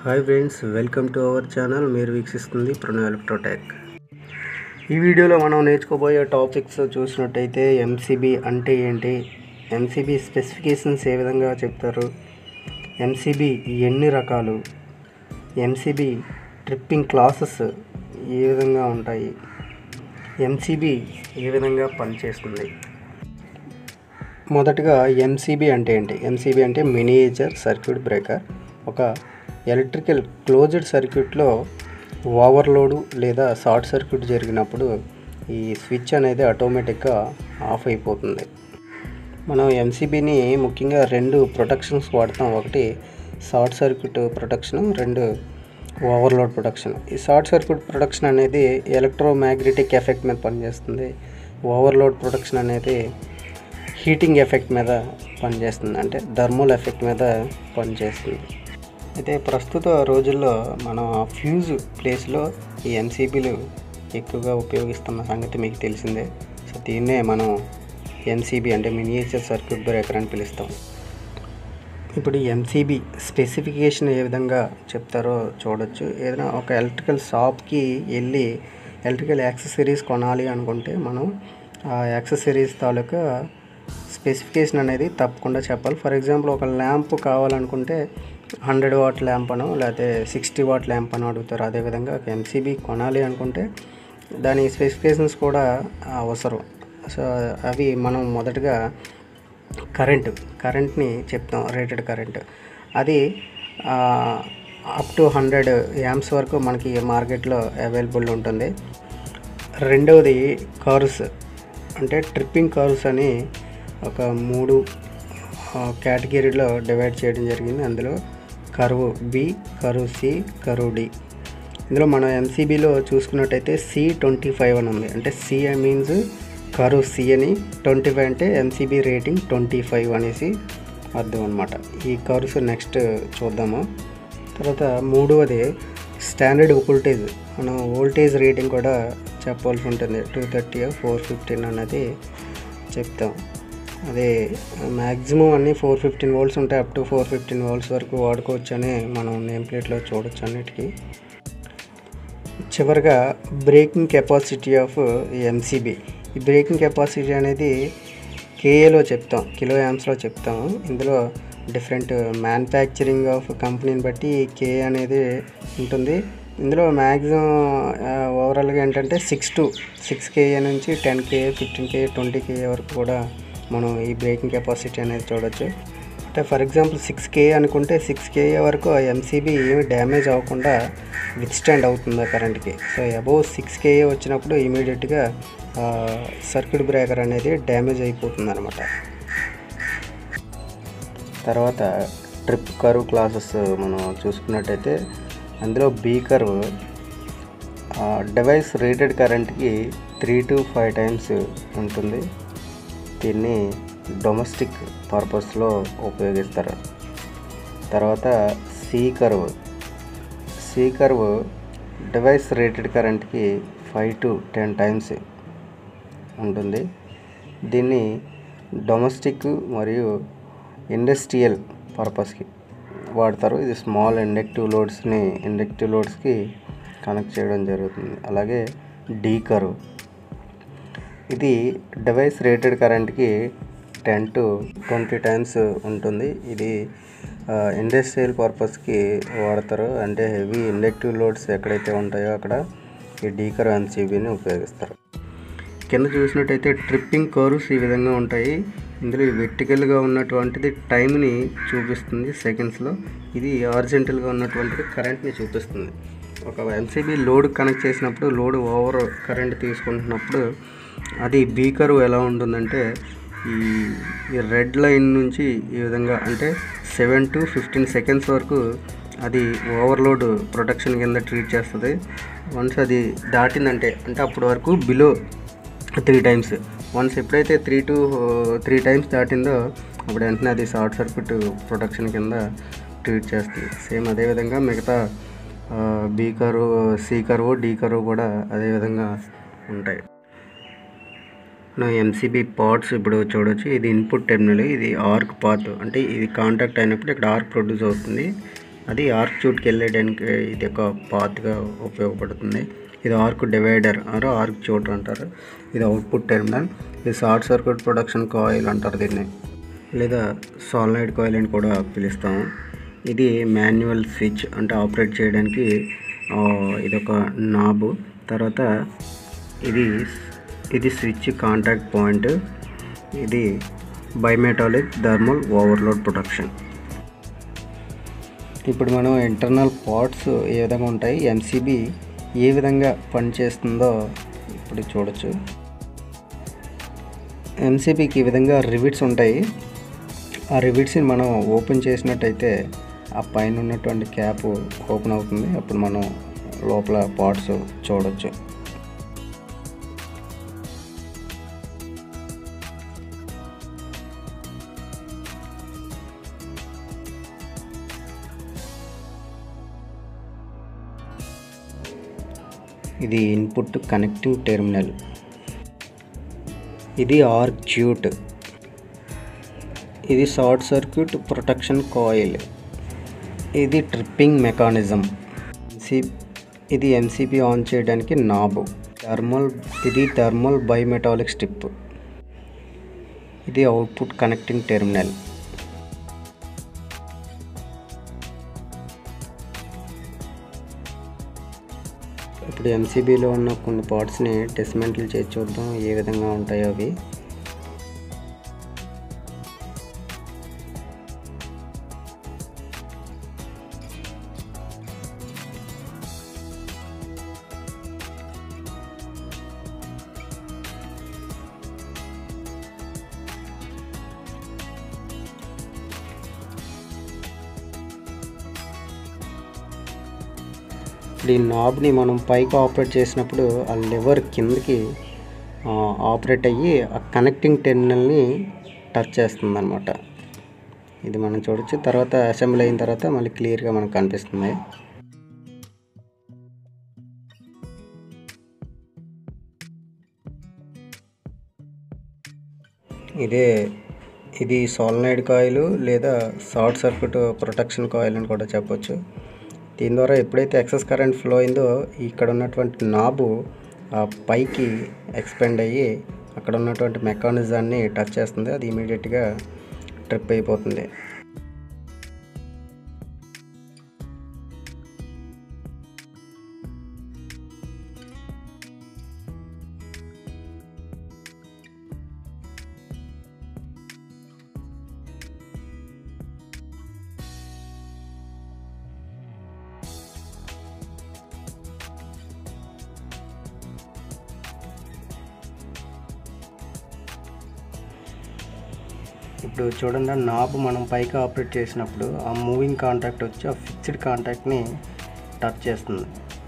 hi friends welcome to our channel మీరు వీక్షిస్తుంది ప్రణవ్ ఎలక్ట్రోటెక్ ఈ వీడియోలో మనం నేర్చుకోబోయే టాపిక్స్ చూసినట్టయితే ఎంసీబీ అంటే ఏంటి ఎంసీబీ స్పెసిఫికేషన్స్ ఏ విధంగా చెప్తారు ఎంసీబీ ఎన్ని రకాలు ఎంసీబీ ట్రిప్పింగ్ క్లాసెస్ ఏ విధంగా ఉంటాయి ఎంసీబీ ఏ విధంగా పనిచేస్తుంది మొదటగా ఎంసీబీ అంటే ఏంటి ఎంసీబీ అంటే మినియేచర్ సర్క్యూట్ బ్రేకర్ ఒక ఎలక్ట్రికల్ క్లోజ్డ్ సర్క్యూట్లో ఓవర్లోడ్ లేదా షార్ట్ సర్క్యూట్ జరిగినప్పుడు ఈ స్విచ్ అనేది ఆటోమేటిక్గా ఆఫ్ అయిపోతుంది మనం ఎంసీబీని ముఖ్యంగా రెండు ప్రొటెక్షన్స్ వాడతాం ఒకటి షార్ట్ సర్క్యూట్ ప్రొటెక్షన్ రెండు ఓవర్లోడ్ ప్రొటెక్షన్ ఈ షార్ట్ సర్క్యూట్ ప్రొటెక్షన్ అనేది ఎలక్ట్రోమాగ్నెటిక్ ఎఫెక్ట్ మీద పనిచేస్తుంది ఓవర్లోడ్ ప్రొటెక్షన్ అనేది హీటింగ్ ఎఫెక్ట్ మీద పనిచేస్తుంది అంటే థర్మల్ ఎఫెక్ట్ మీద పనిచేస్తుంది అయితే ప్రస్తుత రోజుల్లో మనం ఆ ఫ్యూజ్ ప్లేస్లో ఈ ఎంసీబీలు ఎక్కువగా ఉపయోగిస్తున్న సంగతి మీకు తెలిసిందే సో దీన్నే మనం ఎంసీబీ అంటే మినియేచర్ సర్క్యూట్ బ్రేకర్ అని పిలుస్తాం ఇప్పుడు ఎంసీబీ స్పెసిఫికేషన్ ఏ విధంగా చెప్తారో చూడొచ్చు ఏదైనా ఒక ఎలక్ట్రికల్ షాప్కి వెళ్ళి ఎలక్ట్రికల్ యాక్సెసరీస్ కొనాలి అనుకుంటే మనం ఆ యాక్సెసరీస్ తాలూకా స్పెసిఫికేషన్ అనేది తప్పకుండా చెప్పాలి ఫర్ ఎగ్జాంపుల్ ఒక ల్యాంప్ కావాలనుకుంటే హండ్రెడ్ వాట్ ల్యాంప్ అనో లేకపోతే సిక్స్టీ వాట్ ల్యాంప్ అని అడుగుతారు అదేవిధంగా ఒక ఎంసీబీ కొనాలి అనుకుంటే దాని స్పెసిఫికేషన్స్ కూడా అవసరం సో అవి మనం మొదటగా కరెంట్ కరెంట్ని చెప్తాం రేటెడ్ కరెంట్ అది అప్ టు హండ్రెడ్ యామ్స్ వరకు మనకి మార్కెట్లో అవైలబుల్ ఉంటుంది రెండవది కార్స్ అంటే ట్రిప్పింగ్ కార్స్ అని ఒక మూడు కేటగిరీలో డివైడ్ చేయడం జరిగింది అందులో కరువు బి కరువు సి కరువు డి ఇందులో మనం ఎంసీబీలో చూసుకున్నట్టయితే సి ట్వంటీ ఫైవ్ అని ఉంది అంటే సి మీన్స్ కరువు సి అని ట్వంటీ ఫైవ్ అంటే ఎంసీబీ రేటింగ్ ట్వంటీ ఫైవ్ అనేసి అర్థం అనమాట ఈ కర్వ్స్ నెక్స్ట్ చూద్దాము తర్వాత మూడవది స్టాండర్డ్ వోల్టేజ్ మనం వోల్టేజ్ రేటింగ్ కూడా చెప్పాల్సి ఉంటుంది టూ థర్టీ ఫోర్ ఫిఫ్టీన్ అనేది చెప్తాం అదే మ్యాక్సిమం అన్నీ ఫోర్ ఫిఫ్టీన్ వోల్ట్స్ ఉంటాయి up to four fifteen volts వరకు వాడుకోవచ్చు అని మనం నేమ్ ప్లేట్లో చూడొచ్చు అన్నిటికీ చివరిగా బ్రేకింగ్ కెపాసిటీ ఆఫ్ ఎంసీబీ ఈ బ్రేకింగ్ కెపాసిటీ అనేది కేఏలో చెప్తాం కిలో యామ్స్లో చెప్తాము ఇందులో డిఫరెంట్ మ్యానుఫ్యాక్చరింగ్ ఆఫ్ కంపెనీని బట్టి కే అనేది ఉంటుంది ఇందులో మ్యాక్సిమం ఓవరాల్గా ఏంటంటే సిక్స్ టు సిక్స్ కేఏ నుంచి ten K A fifteen K A twenty K A వరకు కూడా మనం ఈ బ్రేకింగ్ కెపాసిటీ అనేది చూడొచ్చు అంటే ఫర్ ఎగ్జాంపుల్ సిక్స్ కేఏ అనుకుంటే సిక్స్ కేఏ వరకు ఆ ఎంసీబీ ఏమి డ్యామేజ్ అవ్వకుండా విత్స్టాండ్ అవుతుంది కరెంట్కి సో అబౌవ్ సిక్స్ కేఏ వచ్చినప్పుడు ఇమీడియట్గా సర్క్యూట్ బ్రేకర్ అనేది డ్యామేజ్ అయిపోతుంది అనమాట తర్వాత ట్రిప్ కర్వ్ క్లాసెస్ మనం చూసుకున్నట్టయితే అందులో బీ కర్వ్ డివైస్ రేటెడ్ కరెంట్కి త్రీ టు ఫైవ్ టైమ్స్ ఉంటుంది దీన్ని డొమెస్టిక్ పర్పస్లో ఉపయోగిస్తారు తర్వాత C curve C curve device rated కరెంట్కి ఫైవ్ టు టెన్ టైమ్స్ ఉంటుంది దీన్ని డొమెస్టిక్ మరియు ఇండస్ట్రియల్ పర్పస్కి వాడతారు ఇది స్మాల్ ఇండక్టివ్ లోడ్స్ని ఇండక్టివ్ లోడ్స్కి కనెక్ట్ చేయడం జరుగుతుంది అలాగే డీ కర్వ్ ఇది డివైస్ రేటెడ్ కరెంట్కి టెన్ టు ట్వంటీ టైమ్స్ ఉంటుంది ఇది ఇండస్ట్రియల్ పర్పస్కి వాడతారు అంటే హెవీ ఇండక్టివ్ లోడ్స్ ఎక్కడైతే ఉంటాయో అక్కడ ఈ డీకర్ ఎన్సీబీని ఉపయోగిస్తారు కింద చూసినట్టయితే ట్రిప్పింగ్ కర్వ్స్ ఈ విధంగా ఉంటాయి ఇందులో వెర్టికల్గా ఉన్నటువంటిది టైంని చూపిస్తుంది సెకండ్స్లో ఇది ఆర్జెంటల్గా ఉన్నటువంటిది కరెంట్ని చూపిస్తుంది ఒక ఎంసీబీ లోడ్ కనెక్ట్ చేసినప్పుడు లోడ్ ఓవర్ కరెంట్ తీసుకుంటున్నప్పుడు అది బీకరు ఎలా ఉంటుందంటే ఈ ఈ రెడ్ లైన్ నుంచి ఈ విధంగా అంటే సెవెన్ టు ఫిఫ్టీన్ సెకండ్స్ వరకు అది ఓవర్లోడ్ ప్రొటెక్షన్ కింద ట్రీట్ చేస్తుంది వన్స్ అది దాటిందంటే అంటే అప్పటి వరకు బిలో త్రీ టైమ్స్ వన్స్ ఎప్పుడైతే త్రీ టు త్రీ టైమ్స్ దాటిందో అప్పుడు వెంటనే అది షార్ట్ సర్క్యూట్ ప్రొటెక్షన్ కింద ట్రీట్ చేస్తుంది సేమ్ అదేవిధంగా మిగతా బీ కరువు సి కరువు డి కరువు కూడా అదేవిధంగా ఉంటాయి మనం ఎంసీబీ పార్ట్స్ ఇప్పుడు చూడొచ్చు ఇది ఇన్పుట్ టెర్మినల్ ఇది ఆర్క్ పాత్ అంటే ఇది కాంటాక్ట్ అయినప్పుడు ఇక్కడ ఆర్క్ ప్రొడ్యూస్ అవుతుంది అది ఆర్క్ చూట్కి వెళ్ళడానికి ఇది ఒక పాత్గా ఉపయోగపడుతుంది ఇది arc divider or arc chute అంటారు ఇది అవుట్పుట్ టెర్మినల్ ఇది షార్ట్ సర్క్యూట్ ప్రొడక్షన్ కాయిల్ అంటారు దీన్ని లేదా సాలినాయిడ్ కాయిల్ అని కూడా పిలుస్తాము ఇది మాన్యువల్ స్విచ్ అంటే ఆపరేట్ చేయడానికి ఆ, ఇదొక నాబు తర్వాత ఇది ఇది స్విచ్ కాంటాక్ట్ పాయింట్ ఇది బైమెటాలిక్ థర్మల్ ఓవర్లోడ్ ప్రొటెక్షన్ ఇప్పుడు మనం ఇంటర్నల్ పార్ట్స్ ఏ విధంగా ఉంటాయి ఎంసీబీ ఏ విధంగా పనిచేస్తుందో ఇప్పుడు చూడొచ్చు ఎంసీబీకి ఈ విధంగా రివిట్స్ ఉంటాయి ఆ రివిట్స్ని మనం ఓపెన్ చేసినట్టయితే ఆ పైన ఉన్నటువంటి క్యాప్ ఓపెన్ అవుతుంది అప్పుడు మనం లోపల పార్ట్స్ చూడొచ్చు ఇది ఇన్పుట్ కనెక్టింగ్ టెర్మినల్ ఇది ఆర్క్ జ్యూట్ ఇది షార్ట్ సర్క్యూట్ ప్రొటెక్షన్ కాయిల్ ఇది ట్రిప్పింగ్ మెకానిజం సి ఇది ఎంసీబీ ఆన్ చేయడానికి నాబ్ థర్మల్ ఇది థర్మల్ బైమెటాలిక్ స్ట్రిప్ ఇది అవుట్పుట్ కనెక్టింగ్ టెర్మినల్ ఇప్పుడు ఎంసీబీలో ఉన్న కొన్ని పార్ట్స్ని డిస్మెంటిల్ చేసి చూద్దాం ఏ విధంగా ఉంటాయో అవి ఇప్పుడు ఈ నాబ్ని మనం పైకి ఆపరేట్ చేసినప్పుడు ఆ లివర్ కిందకి ఆ, ఆపరేట్ అయ్యి ఆ కనెక్టింగ్ టెర్మినల్ని టచ్ చేస్తుంది అనమాట ఇది మనం చూడొచ్చు తర్వాత అసెంబ్లీ అయిన తర్వాత మళ్ళీ క్లియర్గా మనకు కనిపిస్తుంది ఇదే ఇది సోలనైడ్ కాయిల్ లేదా షార్ట్ సర్క్యూట్ ప్రొటెక్షన్ కాయిల్ అని కూడా చెప్పొచ్చు దీని ద్వారా ఎప్పుడైతే ఎక్సెస్ కరెంట్ ఫ్లో అయిందో ఇక్కడ ఉన్నటువంటి నాబు ఆ పైకి ఎక్స్పెండ్ అయ్యి అక్కడ ఉన్నటువంటి మెకానిజాన్ని టచ్ చేస్తుంది అది ఇమీడియట్గా ట్రిప్ అయిపోతుంది ఇప్పుడు చూడండి నాబ్ మనం పైకి ఆపరేట్ చేసినప్పుడు ఆ మూవింగ్ కాంటాక్ట్ వచ్చి ఆ ఫిక్స్డ్ కాంటాక్ట్ని టచ్ చేస్తుంది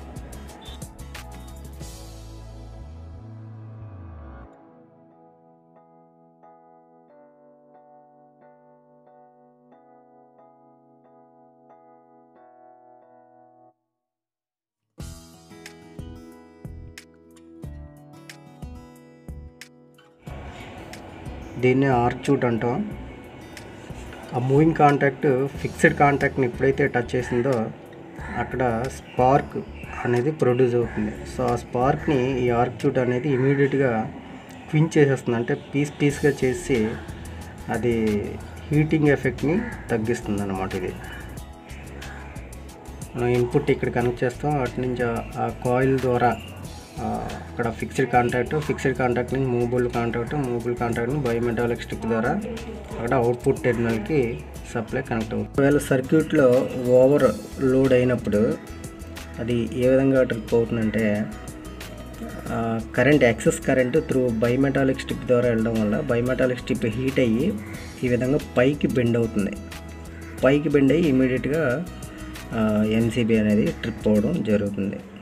దీన్ని ఆర్చూట్ అంటాం ఆ మూవింగ్ కాంటాక్ట్ ఫిక్స్డ్ కాంటాక్ట్ని ఎప్పుడైతే టచ్ చేసిందో అక్కడ స్పార్క్ అనేది ప్రొడ్యూస్ అవుతుంది సో ఆ స్పార్క్ని ఈ ఆర్క్చూట్ అనేది ఇమీడియట్గా క్వించ్ చేసేస్తుంది అంటే పీస్ పీస్గా చేసి అది హీటింగ్ ఎఫెక్ట్ని తగ్గిస్తుంది అన్నమాట ఇది మనం ఇన్పుట్ ఇక్కడ కనెక్ట్ చేస్తాం అటు నుంచి ఆ- ఆ కాయిల్ ద్వారా ఆ, అక్కడ ఫిక్స్డ్ కాంటాక్ట్ ఫిక్స్డ్ కాంటాక్ట్ నుంచి మూవబుల్ కాంటాక్ట్ మూవబుల్ కాంటాక్ట్ని బయోమెటాలిక్ స్ట్రిప్ ద్వారా అక్కడ అవుట్పుట్ టెర్మినల్కి సప్లై కనెక్ట్ అవుతుంది ఒకవేళ సర్క్యూట్లో ఓవర్ లోడ్ అయినప్పుడు అది ఏ విధంగా ట్రిప్ అవుతుందంటే current excess current through bimetallic strip ద్వారా వెళ్ళడం వల్ల బైమెటాలిక్ స్ట్రిప్ హీట్ అయ్యి ఈ విధంగా పైకి బెండ్ అవుతుంది పైకి బెండ్ అయ్యి ఇమీడియట్గా ఎంసీబీ అనేది ట్రిప్ అవ్వడం జరుగుతుంది